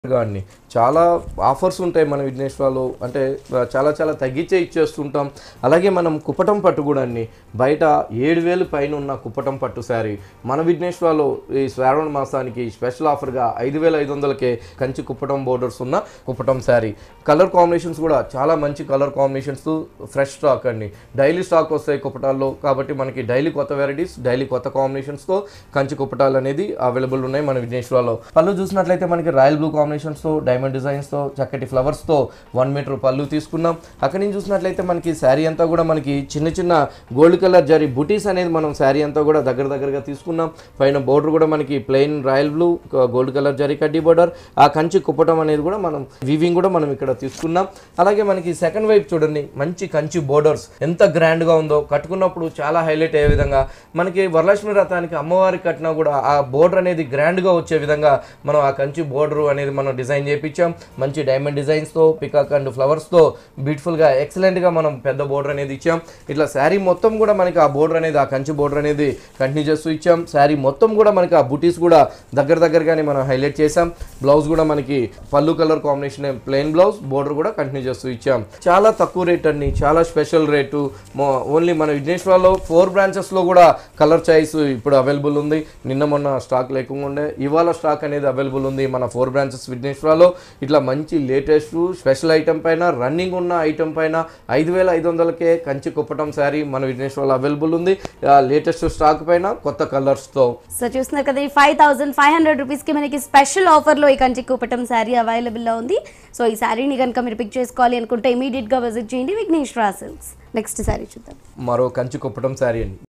కానీ చాలా ఆఫర్స్ ఉంటాయి మన విఘ్నేశ్వర్లో అంటే చాలా చాలా తగ్గించే ఇచ్చేస్తుంటాం అలాగే మనం కుప్పటం పట్టు కూడా అన్ని బయట ఏడు వేలు పైన ఉన్న కుప్పటం పట్టు శారీ మన విఘ్నేశ్వర్లో ఈ శ్రావణ మాసానికి స్పెషల్ ఆఫర్గా ఐదు వేల ఐదు వందలకే కంచి కుప్పటం బోర్డర్స్ ఉన్న కుప్పటం శారీ కలర్ కాంబినేషన్స్ కూడా చాలా మంచి కలర్ కాంబినేషన్స్ ఫ్రెష్ స్టాక్ అండి డైలీ స్టాక్ వస్తాయి కుప్పటాల్లో కాబట్టి మనకి డైలీ కొత్త వెరైటీస్ డైలీ కొత్త కాంబినేషన్స్తో కంచి కుప్పటాలు అనేది అవైలబుల్ ఉన్నాయి మన విఘ్నేశ్వర్లో పళ్ళు చూసినట్లయితే మనకి రాయల్ బ్లూ కాంబినేషన్స్తో డైమండ్ డిజైన్స్తో చక్కటి ఫ్లవర్స్తో వన్ మీటర్ పళ్ళు తీసుకున్నాం అక్కడి నుంచి చూసినట్లయితే మనకి శారీ అంతా కూడా మనకి చిన్న చిన్న గోల్డ్ కలర్ జరీ బుటీస్ అనేది మనం శారీ అంతా కూడా దగ్గర దగ్గరగా తీసుకున్నాం పైన బోర్డర్ కూడా మనకి plain royal blue gold colour జరీ కడ్డీ బోర్డర్ ఆ కంచి కుప్పటం అనేది కూడా మనం వీవింగ్ కూడా మనం ఇక్కడ తీసుకున్నాం అలాగే మనకి సెకండ్ వైపు చూడండి మంచి కంచి బోర్డర్స్ ఎంత గ్రాండ్గా ఉందో కట్టుకున్నప్పుడు చాలా హైలైట్ అయ్యే విధంగా మనకి వరలక్ష్మి రథానికి అమ్మవారికి కట్టినా కూడా ఆ బోర్డర్ అనేది గ్రాండ్గా వచ్చే విధంగా మనం ఆ కంచి బోర్డర్ అనేది మనం డిజైన్ చేయించాం మంచి డైమండ్ డిజైన్స్తో పికాక్ అండ్ ఫ్లవర్స్తో బ్యూటిఫుల్గా ఎక్సలెంట్గా మనం పెద్ద బోర్డర్ అనేది ఇచ్చాం ఇట్లా శారీ మొత్తం కూడా మనకి ఆ బోర్డర్ అనేది ఆ కంచి బోర్డర్ అనేది కంటిన్యూ చేస్తూ ఇచ్చాం శారీ మొత్తం కూడా మనకి ఆ బుటీస్ కూడా దగ్గర దగ్గరగానే మనం హైలైట్ చేసాం బ్లౌజ్ కూడా మనకి పళ్ళు colour combination plain blouse border కూడా కంటిన్యూ చేస్తూ ఇచ్చాం చాలా తక్కువ రేట్ అండి చాలా స్పెషల్ రేటు ఓన్లీ మన విఘ్నేశ్వర్లో ఫోర్ బ్రాంచెస్లో కూడా కలర్ చాయిస్ ఇప్పుడు అవైలబుల్ ఉంది నిన్న మొన్న స్టాక్ లేకుండా ఉండే ఇవాళ స్టాక్ అనేది అవైలబుల్ ఉంది మన ఫోర్ బ్రాంచెస్ విఘ్నేశ్వర్లో ఇట్లా మంచి లేటెస్ట్ స్పెషల్ ఐటమ్ పైన రన్నింగ్ ఉన్న ఐటమ్ పైన ఐదు వేల ఐదు వందలకే కంచి కుప్పటం శారీ మన విఘ్నేశ్వర్లో అవైలబుల్ ఉంది లేటెస్ట్ స్టాక్ పైన కొత్త కలర్స్తో సో చూస్తున్నారు కదా ఈ ఫైవ్ థౌసండ్ ఫైవ్ హండ్రెడ్ రూపీస్కి మనకి స్పెషల్ ఆఫర్లో ఈ కంచి కూపటం శారీ అవైలబుల్లో ఉంది సో ఈ శారీని కనుక మీరు పిక్ చేసుకోవాలి అనుకుంటే ఇమీడియట్గా విజిట్ చేయండి విఘ్నేశ్వర సిల్క్స్ నెక్స్ట్ శారీ చూద్దాం మరో కంచి కుప్పటం శారీ అండి